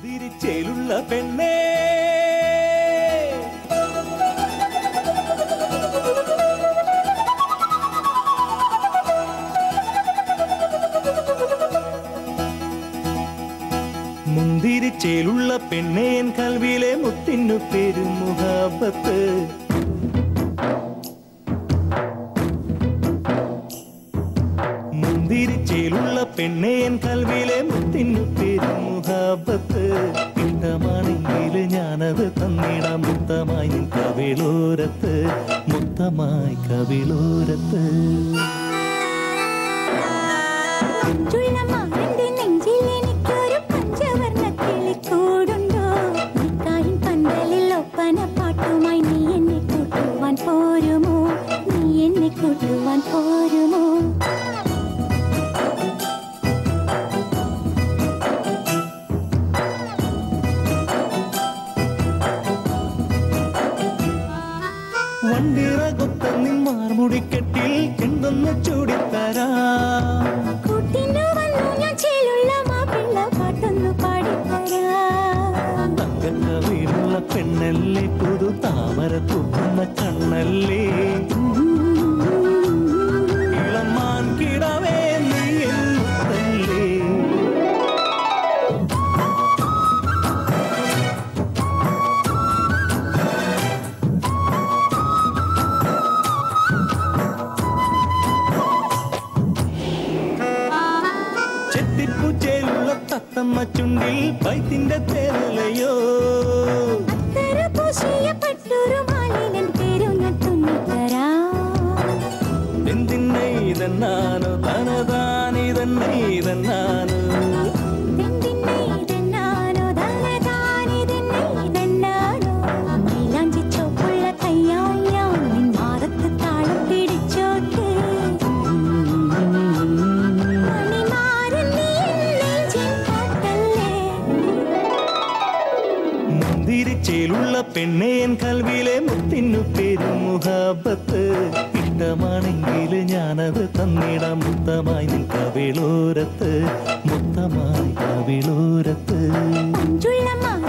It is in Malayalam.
മുന്തിരിച്ചേലുള്ള പെണ്ണേ മുന്തിരിച്ചേലുള്ള പെണ്ണേൻ കൽവിലെ മുത്തിനു പെരുമുഹാബത്ത് മുന്തിരിച്ചേലുള്ള പെണ്ണേൻ കൽവിലെ മുത്തിനു പെരുമുഹാബത്ത് ഇഷ്ടമാണെങ്കിൽ ഞാനത് തന്നിടാം മുത്തമായി നിൻ കവിളോരത്ത് മുത്തമായി കവിളോരത്ത് മഞ്ജുള്ള മാറിന്റെ നെഞ്ചിൽ എനിക്കൊരു പഞ്ചവർണ്ണ കിളിക്കൂടുണ്ടോ നിക്കായിൻ പന്തലിൽ ഒപ്പന പാട്ടുമായി നീ എന്നെ കൂട്ടുവാൻ പോരുമോ നീ എന്നെ കൂട്ടുവാൻ പോരുമോ വണ്ടിറ കൊത്ത നിൻ മാർമുടിക്കെട്ടിൽ എന്തൊന്ന് ചൂടിത്തരാ കൂട്ടിനു വന്നു ഞാൻ ചേലുള്ള മാപ്പിള്ള പാട്ടൊന്നു പാടിത്തരാം തങ്കക്കവിലുള്ള പെണ്ണല്ലേ പുതു താമര തൂക്കുന്ന കണ്ണല്ലേ ഇളമാൻ കിടവേ നീ എന്നല്ലേ ചെത്തിപ്പൂച്ചേലുള്ള തത്തമ്മ ചുണ്ടിൽ പൈത്തിന്റെ തേലയോ അത്തര പൂശിയ പട്ടൊരു മാലിനൻ പേരു ഞാൻ തുന്നിത്തരാം എന്തിന്നെ ഇതെന്നാനോ തനതാനിതെന്നെ ഇതെന്നാനോ തെന്തിന്നെ ഇതെന്നാനോ ധനദാനിതെന്നെ ഇതെന്നാനോ മൈലാഞ്ചി ചോപ്പുള്ള കയ്യാൽ ഞാൻ നിൻ മാറത്ത് താളം പിടിച്ചോട്ടെ മണിമാരൻ നീ നെഞ്ചിൻ പാട്ടല്ലേ മുന്തിരിച്ചേലുള്ള പെണ്ണേൻ കൽവിലെ മുത്തിനു പെരുമുഹാബത്ത് ഇഷ്ടമാണെങ്കിൽ ഞാനത് തന്നിടാം മുത്തമായി നിൻ കവിളോരത്ത് മുത്തമായി കവിളോരത്ത് മഞ്ജുള്ള മാ